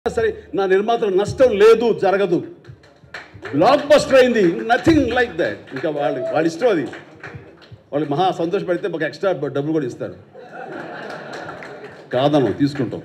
సరే నా నిర్మాతలు నష్టం లేదు జరగదు బ్లాక్ బస్టర్ అయింది నథింగ్ లైక్ దట్ ఇంకా వాళ్ళు వాళ్ళ ఇష్టం అది వాళ్ళు మహా సంతోషపడితే మాకు ఎక్స్ట్రా డబ్బులు కూడా ఇస్తారు కాదను తీసుకుంటాం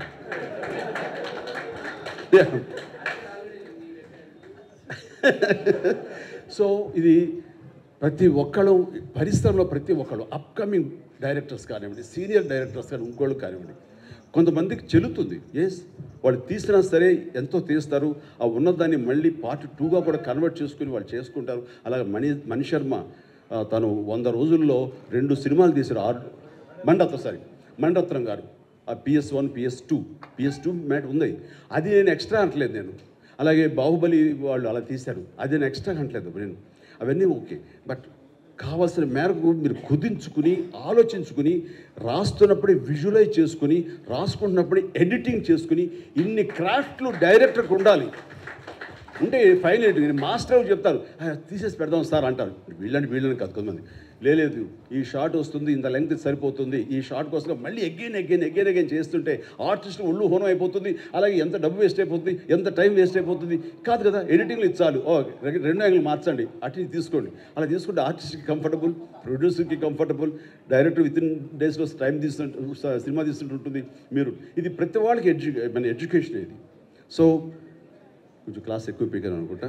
సో ఇది ప్రతి ఒక్కళ్ళు పరిశ్రమలో ప్రతి ఒక్కళ్ళు అప్కమింగ్ డైరెక్టర్స్ కానివ్వండి సీనియర్ డైరెక్టర్స్ కానీ ఇంకోళ్ళు కానివ్వండి కొంతమందికి చెల్లుతుంది ఎస్ వాళ్ళు తీసినా సరే ఎంతో తీస్తారు ఆ ఉన్నదాన్ని మళ్ళీ పార్ట్ టూగా కూడా కన్వర్ట్ చేసుకుని వాళ్ళు చేసుకుంటారు అలాగే మణి మణి శర్మ ఆ, తను వంద రోజుల్లో రెండు సినిమాలు తీశారు ఆరు మండత్వం సారీ మండత్రం గారు ఆ PS one PS two PS two మ్యాట్ ఉంది అది నేను ఎక్స్ట్రా అనట్లేదు నేను అలాగే బాహుబలి వాళ్ళు అలా తీశారు అది నేను ఎక్స్ట్రా అనట్లేదు నేను అవన్నీ ఓకే బట్ కావాల్సిన మేరకు మీరు కుదించుకుని ఆలోచించుకుని రాస్తున్నప్పుడే విజువలైజ్ చేసుకుని రాసుకుంటున్నప్పుడే ఎడిటింగ్ చేసుకుని ఇన్ని క్రాఫ్ట్లు డైరెక్టర్కి ఉండాలి ఉంటే ఫైన్ ఏంటి నేను మాస్టర్ చెప్తారు "ఆ, తీసేసి పెడదాం సార్ అంటారు వీళ్ళని వీళ్ళని కాదు కొంతమంది లేదు ఈ షార్ట్ వస్తుంది ఇంత లెంగ్త్ సరిపోతుంది ఈ షార్ట్ కోసం మళ్ళీ ఎగ్గైన్ ఎగ్గైన్ ఎగ్గైన్ ఎగ్గైన్ చేస్తుంటే ఆర్టిస్ట్ ఒళ్ళు హోనం అయిపోతుంది అలాగే ఎంత డబ్బు వేస్ట్ అయిపోతుంది ఎంత టైం వేస్ట్ అయిపోతుంది కాదు కదా ఎడిటింగ్లో ఇచ్చాలు ఓ రె- రెండు యాంగిల్ మార్చండి అటు ఇటు తీసుకోండి అలా తీసుకుంటే ఆర్టిస్ట్కి కంఫర్టబుల్ ప్రొడ్యూసర్కి కంఫర్టబుల్ డైరెక్టర్ విత్ ఇన్ డేస్లో టైం తీస్తుంటు సినిమా తీస్తుంటుంటుంది మీరు ఇది ప్రతి వాళ్ళకి ఎడ్యు మన ఎడ్యుకేషన్ ఇది సో కొంచెం క్లాస్ ఎక్కువ పీకాను అనుకుంటా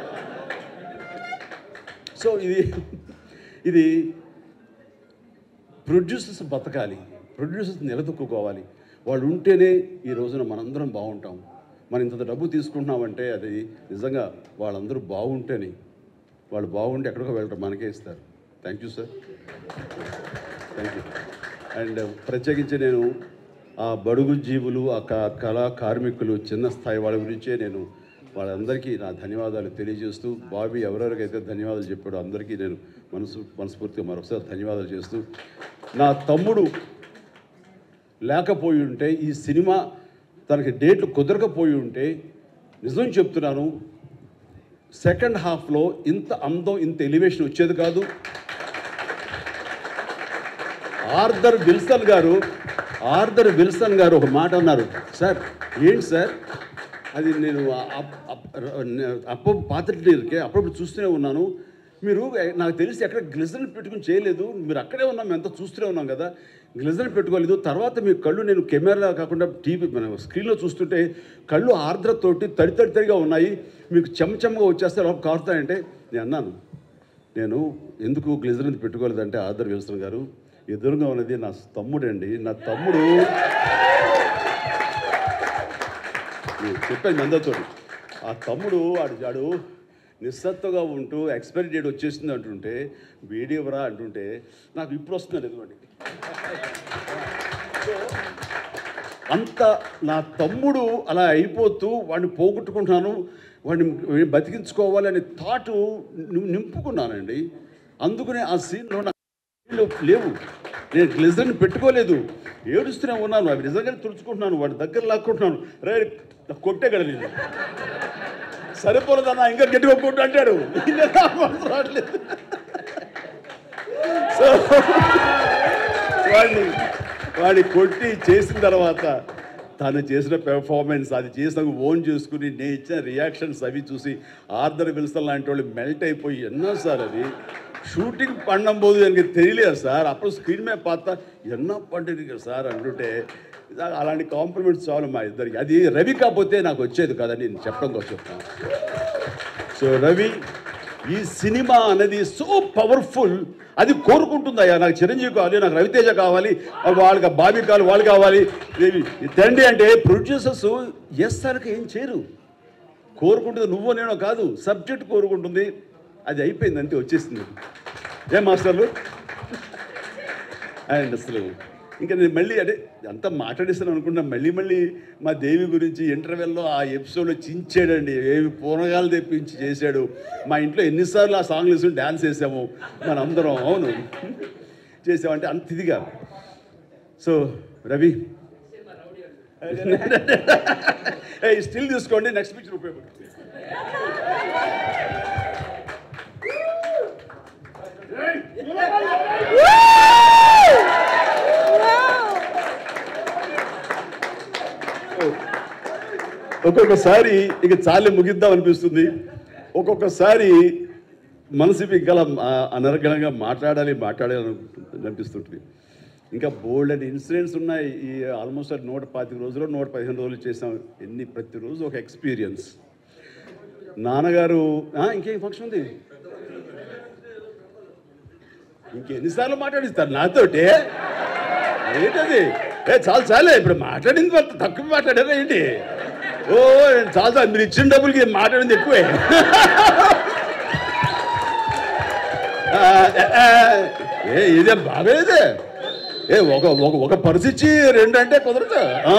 సో ఇది ఇది ప్రొడ్యూసర్స్ బతకాలి ప్రొడ్యూసర్స్ నిలదొక్కుకోవాలి వాళ్ళు ఉంటేనే ఈ రోజున మనందరం బాగుంటాం మనం ఇంత డబ్బు తీసుకుంటున్నామంటే అది నిజంగా వాళ్ళందరూ బాగుంటేనే వాళ్ళు బాగుంటే ఎక్కడికో వెళ్ళరు మనకే ఇస్తారు thank you sir thank you and ప్రత్యేకించి నేను ఆ బడుగు జీవులు ఆ క- కళా కార్మికులు చిన్న స్థాయి వాళ్ళ గురించే నేను వాళ్ళందరికీ నా ధన్యవాదాలు తెలియజేస్తూ బాబీ ఎవరెవరికైతే ధన్యవాదాలు చెప్పాడో అందరికీ నేను మనసు మనస్ఫూర్తిగా మరొకసారి ధన్యవాదాలు చేస్తూ నా తమ్ముడు లేకపోయి ఉంటే ఈ సినిమా తనకి డేట్లు కుదరకపోయి ఉంటే నిజం చెప్తున్నాను సెకండ్ హాఫ్లో ఇంత అందం ఇంత ఎలివేషన్ వచ్చేది కాదు ఆర్థర్ విల్సన్ గారు ఆర్థర్ విల్సన్ గారు ఒక మాట అన్నారు సార్ ఏంటి సార్ అది నేను అప్- అప్- అప్ప పాత్రకే అప్పుడప్పుడు చూస్తూనే ఉన్నాను మీరు నాకు తెలిసి ఎక్కడ గ్లిజరిన్ పెట్టుకుని చేయలేదు మీరు అక్కడే ఉన్నాం మేము అంతా చూస్తూనే ఉన్నాం కదా గ్లిజరిన్ పెట్టుకోలేదు తర్వాత మీ కళ్ళు నేను కెమెరా కాకుండా టీవీ మన స్క్రీన్లో చూస్తుంటే కళ్ళు ఆర్ద్రతోటి తడి తడి తడిగా ఉన్నాయి మీకు చెమ్మచెమ్మగా వచ్చేస్తే లోపల కారుతాయంటే నేను అన్నాను నేను ఎందుకు గ్లిజరిన్ పెట్టుకోలేదంటే ఆదర్ విల్సన్ గారు ఎదురుగా ఉన్నది నా తమ్ముడండి నా తమ్ముడు నేను చెప్పాను మీ అందరితో ఆ తమ్ముడు ఆడు ఆడు నిస్సత్తుగా ఉంటూ ఎక్స్పైరీ డేట్ వచ్చేసింది అంటుంటే వీడియోరా అంటుంటే నాకు ఇప్పుడు వస్తున్నారు ఎదుగుండి అంత నా తమ్ముడు అలా అయిపోతూ వాడిని పోగొట్టుకుంటున్నాను వాడిని బతికించుకోవాలనే థాటు నింపుకున్నానండి అందుకనే ఆ సీన్లో నాకు నీళ్ళు లేవు నేను గ్లిజర్ని పెట్టుకోలేదు ఏడుస్తూనే ఉన్నాను అవి నిజంగానే తుడుచుకుంటున్నాను వాడి దగ్గర లాక్కుంటున్నాను రే నాకు కొట్టేగడ నేను సరిపోలేదన్నా ఇంకా గట్టిగా కొట్టు అంటాడు ఈయన నాకు మనసు రావట్లేదు సో వాడిని వాడిని కొట్టి చేసిన తర్వాత తను చేసిన పెర్ఫార్మెన్స్ అది చేసిన ఓన్ చేసుకుని నేను ఇచ్చిన రియాక్షన్స్ అవి చూసి ఆర్దర్ విల్సన్ లాంటి వాళ్ళు మెల్ట్ అయిపోయి ఎన్నో సార్ అది షూటింగ్ పండం పోదు எனக்கு తెలియలేదు సార్ అప్పుడు స్క్రీన్ మీద పాత ఎన్నో పండుగ సార్ అంటుంటే అలాంటి కాంప్లిమెంట్స్ చాలు మా ఇద్దరికి అది రవి కాకపోతే నాకు వచ్చేది కదని నేను చెప్పడం కోసం చెప్తాను సో రవి ఈ సినిమా అనేది సో పవర్ఫుల్ అది కోరుకుంటుందయ్యా నాకు చిరంజీవి కావాలి నాకు రవితేజ కావాలి వాళ్ళకి బాబీ కావాలి వాళ్ళు కావాలి ఇవి తండ్రి అంటే ప్రొడ్యూసర్స్ ఎస్ సార్కి ఏం చేయరు కోరుకుంటుంది నువ్వో నేనో కాదు సబ్జెక్ట్ కోరుకుంటుంది అది అయిపోయింది అంతే వచ్చేసింది ఏం మాస్టర్లు అండ్ అసలు ఇంకా నేను మళ్ళీ అంటే అంతా మాట్లాడేస్తాను అనుకున్నా మళ్ళీ మళ్ళీ మా దేవి గురించి ఇంటర్వెల్లో ఆ ఎపిసోడ్లో చించాడండి ఏవి పూనగాలు తెప్పించి చేశాడు మా ఇంట్లో ఎన్నిసార్లు ఆ సాంగ్లు వేసుకుని డ్యాన్స్ వేసాము మన అందరం అవును చేసామంటే అంత ఇదిగా సో రవి స్టిల్ తీసుకోండి నెక్స్ట్ పిక్చర్ ఉపయోగపడుతుంది ఒక్కొక్కసారి ఇక చాలే ముగిద్దాం అనిపిస్తుంది ఒక్కొక్కసారి మనసు ఇంకా అనర్గళంగా మాట్లాడాలి మాట్లాడాలి అని అనిపిస్తుంటుంది ఇంకా బోల్డ్ అండ్ ఇన్సిడెంట్స్ ఉన్నాయి ఈ ఆల్మోస్ట్ నూట పాతిక రోజులు నూట పదిహేను రోజులు చేసాం ఎన్ని ప్రతిరోజు ఒక ఎక్స్పీరియన్స్ నాన్నగారు ఆ, ఇంకేం ఫంక్షన్ ఉంది ఇంకెన్నిసార్లు మాట్లాడిస్తారు నాతోటి ఏంటది ఏ చాలు చాలే ఇప్పుడు మాట్లాడింది కొంత తక్కువ మాట్లాడారా ఏంటి ఓ చాలు చాలు మీరు ఇచ్చిన డబ్బులకి మాట్లాడింది ఎక్కువే ఆ, ఆ, ఏ ఇదే బాగలేదే ఏ ఒక ఒక ఒక పర్సు ఇచ్చి రెండు అంటే కుదరదు ఆ.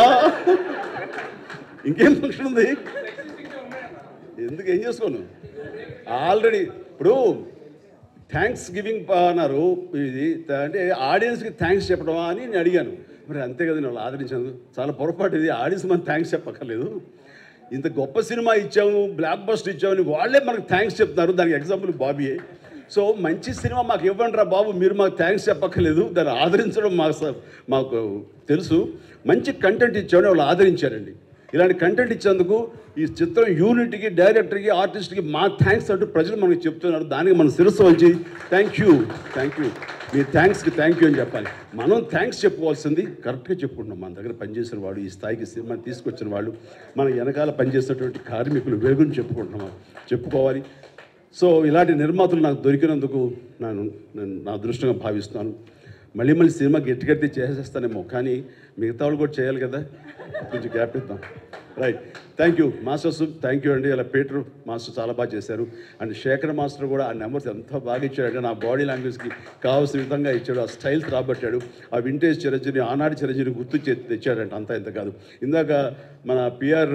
ఇంకేం ఫంక్షన్ ఉంది ఎందుకు ఏం చేసుకోను ఆల్రెడీ ఇప్పుడు థ్యాంక్స్ గివింగ్ అన్నారు ఇది త- అంటే ఆడియన్స్కి థ్యాంక్స్ చెప్పడమా అని నేను అడిగాను మరి అంతే కదా నేను ఆదరించాను చాలా పొరపాటు ఇది ఆడియన్స్ మనం థ్యాంక్స్ చెప్పక్కర్లేదు ఇంత గొప్ప సినిమా ఇచ్చాము బ్లాక్ బస్టర్ ఇచ్చామని వాళ్ళే మనకు థ్యాంక్స్ చెప్తున్నారు దానికి ఎగ్జాంపుల్ బాబీయే సో మంచి సినిమా మాకు ఇవ్వండి రా బాబు మీరు మాకు థ్యాంక్స్ చెప్పక్కర్లేదు దాన్ని ఆదరించడం మాకు స- మాకు తెలుసు మంచి కంటెంట్ ఇచ్చామని వాళ్ళు ఆదరించారండి ఇలాంటి కంటెంట్ ఇచ్చేందుకు ఈ చిత్రం యూనిట్కి డైరెక్టర్కి ఆర్టిస్ట్కి మా థ్యాంక్స్ అంటూ ప్రజలు మనకు చెప్తున్నారు దానికి మనం శిరస్సు వచ్చి థ్యాంక్ యూ థ్యాంక్ యూ మీ థ్యాంక్స్కి థ్యాంక్ యూ అని చెప్పాలి మనం థ్యాంక్స్ చెప్పుకోవాల్సింది కరెక్ట్గా చెప్పుకుంటున్నాం మన దగ్గర పనిచేసిన వాడు ఈ స్థాయికి సినిమా తీసుకొచ్చిన వాళ్ళు మన వెనకాల పనిచేసినటువంటి కార్మికులు వేగుని చెప్పుకుంటున్నాం చెప్పుకోవాలి సో ఇలాంటి నిర్మాతలు నాకు దొరికినందుకు నేను నేను నా అదృష్టంగా భావిస్తున్నాను మళ్ళీ మళ్ళీ సినిమా గట్టి గట్టి చేసేస్తానేమో కానీ మిగతా వాళ్ళు కూడా చేయాలి కదా కొంచెం గ్యాప్ ఇద్దాం right thank you masters thank you అండి అలా పీటర్ మాస్టర్ చాలా బాగా చేశారు అండ్ శేఖర్ మాస్టర్ కూడా ఆ నెంబర్స్ ఎంత బాగా ఇచ్చాడంటే నా బాడీ లాంగ్వేజ్కి కావాల్సిన విధంగా ఇచ్చాడు ఆ స్టైల్స్ రాబట్టాడు ఆ వింటేజ్ చిరంజీవి ఆనాటి చిరంజీవి గుర్తు చే తెచ్చాడంట అంతా ఇంత కాదు ఇందాక మన పిఆర్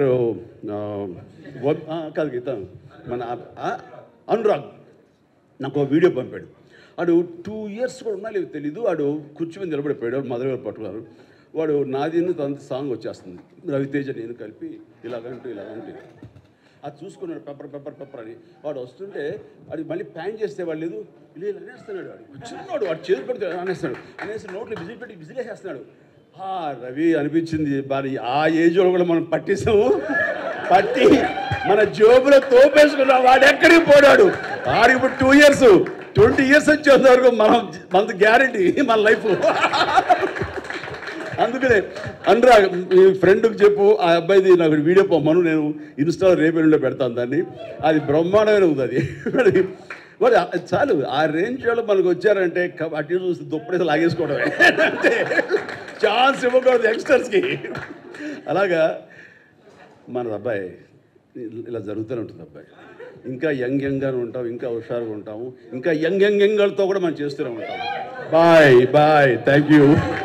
కాదు గీత మన ఆ, అనురాగ్ నాకు ఒక వీడియో పంపాడు వాడు టూ ఇయర్స్ కూడా ఉన్నా లేదు తెలీదు వాడు కుర్చీ మీద నిలబడిపోయాడు వాడు మదర్ గారు పట్టుకున్నారు వాడు నాది తన సాంగ్ వచ్చేస్తుంది రవితేజ నేను కలిపి ఇలాగంటూ ఇలాగంటూ అది చూసుకున్నాడు పెప్పర్ పెప్పర్ పెప్పర్ అని వాడు వస్తుంటే అది మళ్ళీ ప్యాన్ చేస్తే వాడు లేదు ఇలా ఇలా అనేస్తున్నాడు వాడు చిన్నవాడు వాడు చేతి పెడితే అనేస్తాడు అనేసి నోట్లో విజిల్ పెట్టి విజిలేసేస్తున్నాడు ఆ రవి అనిపించింది మరి ఆ ఏజ్లో కూడా మనం పట్టేసాము పట్టి మన జోబులో తోపేసుకున్నాం వాడు ఎక్కడికి పోడాడు ఆడు ఇప్పుడు టూ ఇయర్స్ ట్వంటీ ఇయర్స్ వచ్చేంత వరకు మనం మన గ్యారంటీ మన లైఫ్ అందుకనే అనురా మీ ఫ్రెండ్కి చెప్పు ఆ అబ్బాయిది నాకు వీడియో పొమ్మను నేను ఇన్స్టాలో రేపెల్లిలో పెడతాను దాన్ని అది బ్రహ్మాండమైన ఉంది అది వాడి వాడు ఆ- చాలు ఆ రేంజ్ వాళ్ళు మనకు వచ్చారంటే క- అటు చూసి దుప్పడేసి లాగేసుకోవడమే అంటే ఛాన్స్ ఇవ్వకూడదు యంగ్స్టర్స్కి అలాగా మన అబ్బాయి ఇలా జరుగుతూనే ఉంటుంది అబ్బాయి ఇంకా యంగ్ యంగ్గానే ఉంటాం ఇంకా హుషారుగా ఉంటాము ఇంకా యంగ్ యంగ్ యంగ్లతో కూడా మనం చేస్తూనే ఉంటాం బాయ్ బాయ్ థ్యాంక్ యూ